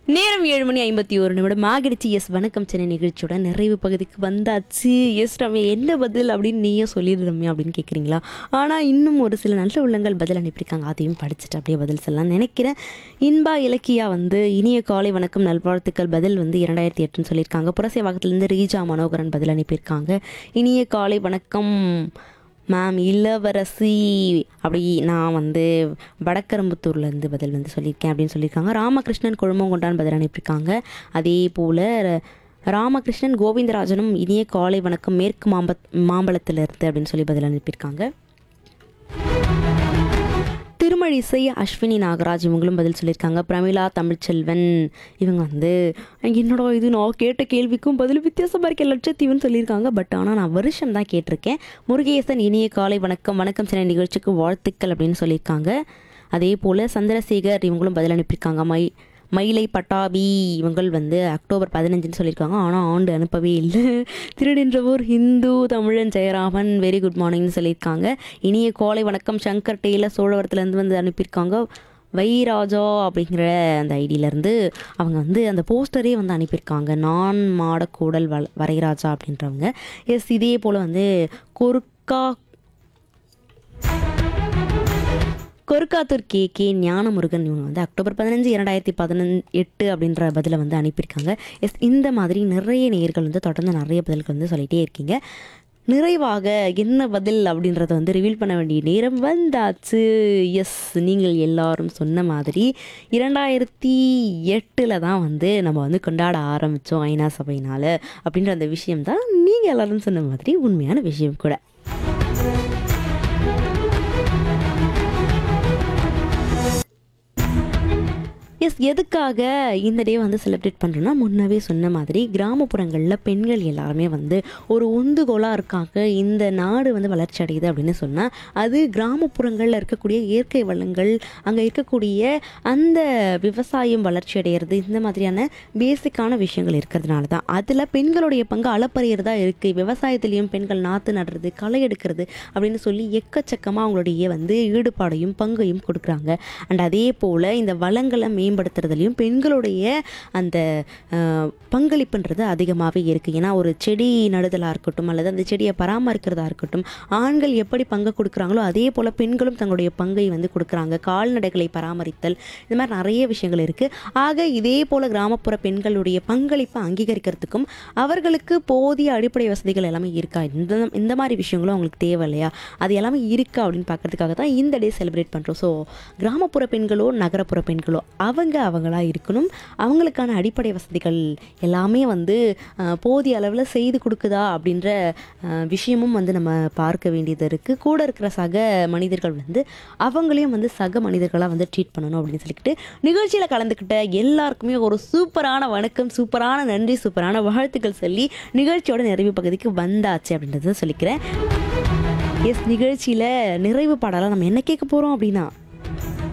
நேரம் ஏழு மணி ஐம்பத்தி ஒரு நிமிடம் ஆகிடுச்சு எஸ் வணக்கம் சென்னை நிகழ்ச்சியோட நிறைவு பகுதிக்கு வந்தாச்சு எஸ் ரம்யா என்ன பதில் அப்படின்னு நீயே சொல்லிடு ரம்யா அப்படின்னு கேட்குறீங்களா ஆனால் இன்னும் ஒரு சில நல்ல உள்ளங்கள் பதில் அனுப்பியிருக்காங்க அதையும் படிச்சுட்டு அப்படியே பதில் சொல்லலாம் நினைக்கிறேன் இன்பா இலக்கியா வந்து இனிய காலை வணக்கம் நல்வாழ்த்துக்கள் பதில் வந்து இரண்டாயிரத்தி எட்டுன்னு சொல்லியிருக்காங்க புரசேவாக்கத்துலேருந்து ரீஜா மனோகரன் பதில் அனுப்பியிருக்காங்க இனிய காலை வணக்கம் மேம் இளவரசி அப்படி நான் வந்து வடக்கரம்புத்தூர்லேருந்து பதில் வந்து சொல்லியிருக்கேன் அப்படின்னு சொல்லியிருக்காங்க ராமகிருஷ்ணன் குழுமங்கொண்டான் பதில் அனுப்பியிருக்காங்க அதே போல் ராமகிருஷ்ணன் கோவிந்தராஜனும் இனிய காலை வணக்கம் மேற்கு மாம்ப மாம்பழத்திலிருந்து அப்படின்னு சொல்லி பதில் அனுப்பியிருக்காங்க திருமழிசை அஸ்வினி நாகராஜ் இவங்களும் பதில் சொல்லியிருக்காங்க பிரமிளா தமிழ்ச்செல்வன் இவங்க வந்து என்னடா இது நான் கேட்ட கேள்விக்கும் பதில் வித்தியாசமாக இருக்க லட்சத்தீவுன்னு சொல்லியிருக்காங்க பட் ஆனால் நான் வருஷம் தான் கேட்டிருக்கேன் முருகேசன் இனிய காலை வணக்கம் வணக்கம் சில நிகழ்ச்சிக்கு வாழ்த்துக்கள் அப்படின்னு சொல்லியிருக்காங்க அதே போல் சந்திரசேகர் இவங்களும் பதில் அனுப்பியிருக்காங்க மை மயிலை பட்டாபி இவங்கள் வந்து அக்டோபர் பதினஞ்சுன்னு சொல்லியிருக்காங்க ஆனால் ஆண்டு அனுப்பவே இல்லை திருநின்றவூர் ஹிந்து தமிழன் ஜெயராமன் வெரி குட் மார்னிங்னு சொல்லியிருக்காங்க இனிய கோலை வணக்கம் சங்கர் டெய்லர் சோழவரத்துலேருந்து வந்து அனுப்பியிருக்காங்க வைராஜா அப்படிங்கிற அந்த ஐடியிலேருந்து அவங்க வந்து அந்த போஸ்டரே வந்து அனுப்பியிருக்காங்க நான் மாடக்கூடல் வ வரைராஜா அப்படின்றவங்க எஸ் இதே போல் வந்து கொருக்கா கொருக்காத்தூர் கே கே ஞானமுருகன் இவங்க வந்து அக்டோபர் பதினஞ்சு இரண்டாயிரத்தி பதினஞ்சு எட்டு அப்படின்ற பதிலை வந்து அனுப்பியிருக்காங்க எஸ் இந்த மாதிரி நிறைய நேயர்கள் வந்து தொடர்ந்து நிறைய பதில்கள் வந்து சொல்லிகிட்டே இருக்கீங்க நிறைவாக என்ன பதில் அப்படின்றத வந்து ரிவீல் பண்ண வேண்டிய நேரம் வந்தாச்சு எஸ் நீங்கள் எல்லாரும் சொன்ன மாதிரி இரண்டாயிரத்தி எட்டில் தான் வந்து நம்ம வந்து கொண்டாட ஆரம்பித்தோம் ஐநா சபையினால் அப்படின்ற அந்த விஷயம் தான் நீங்கள் எல்லாரும் சொன்ன மாதிரி உண்மையான விஷயம் கூட எஸ் எதுக்காக இந்த டே வந்து செலிப்ரேட் பண்ணுறோன்னா முன்னவே சொன்ன மாதிரி கிராமப்புறங்களில் பெண்கள் எல்லாருமே வந்து ஒரு உந்துகோலாக இருக்காங்க இந்த நாடு வந்து வளர்ச்சி அடையுது அப்படின்னு சொன்னால் அது கிராமப்புறங்களில் இருக்கக்கூடிய இயற்கை வளங்கள் அங்கே இருக்கக்கூடிய அந்த விவசாயம் வளர்ச்சி அடைகிறது இந்த மாதிரியான பேசிக்கான விஷயங்கள் இருக்கிறதுனால தான் அதில் பெண்களுடைய பங்கு அளப்பரியறதா இருக்குது விவசாயத்துலேயும் பெண்கள் நாற்று நடுறது களை எடுக்கிறது அப்படின்னு சொல்லி எக்கச்சக்கமாக அவங்களுடைய வந்து ஈடுபாடையும் பங்கையும் கொடுக்குறாங்க அண்ட் அதே போல் இந்த வளங்களை மேம்படுத்துறதுலையும் பெண்களுடைய அந்த அஹ், பங்களிப்புன்றது அதிகமாகவே இருக்குது ஏன்னா ஒரு செடி நடுதலாக இருக்கட்டும் அல்லது அந்த செடியை பராமரிக்கிறதா இருக்கட்டும் ஆண்கள் எப்படி பங்கு கொடுக்குறாங்களோ அதே போல் பெண்களும் தங்களுடைய பங்கை வந்து கொடுக்குறாங்க கால்நடைகளை பராமரித்தல் இந்த மாதிரி நிறைய விஷயங்கள் இருக்குது ஆக இதே போல் கிராமப்புற பெண்களுடைய பங்களிப்பை அங்கீகரிக்கிறதுக்கும் அவர்களுக்கு போதிய அடிப்படை வசதிகள் எல்லாமே இருக்கா இந்த இந்த மாதிரி விஷயங்களும் அவங்களுக்கு தேவை இல்லையா அது எல்லாமே இருக்கா அப்படின்னு பார்க்கறதுக்காக தான் இந்த டே செலிப்ரேட் பண்ணுறோம் ஸோ கிராமப்புற பெண்களோ நகரப்புற பெண்களோ அவங்க அவங்களா இருக்கணும் அவங்களுக்கான அடிப்படை வசதிகள் எல்லாமே வந்து அஹ், போதிய அளவில் செய்து கொடுக்குதா அப்படின்ற அஹ், விஷயமும் வந்து நம்ம பார்க்க வேண்டியது இருக்குது கூட இருக்கிற சக மனிதர்கள் வந்து அவங்களையும் வந்து சக மனிதர்களாக வந்து ட்ரீட் பண்ணணும் அப்படின்னு சொல்லிக்கிட்டு நிகழ்ச்சியில் கலந்துக்கிட்ட எல்லாருக்குமே ஒரு சூப்பரான வணக்கம் சூப்பரான நன்றி சூப்பரான வாழ்த்துக்கள் சொல்லி நிகழ்ச்சியோட நிறைவு பகுதிக்கு வந்தாச்சு அப்படின்றத சொல்லிக்கிறேன் எஸ் நிகழ்ச்சியில் நிறைவு பாடலாம் நம்ம என்ன கேட்க போகிறோம் அப்படின்னா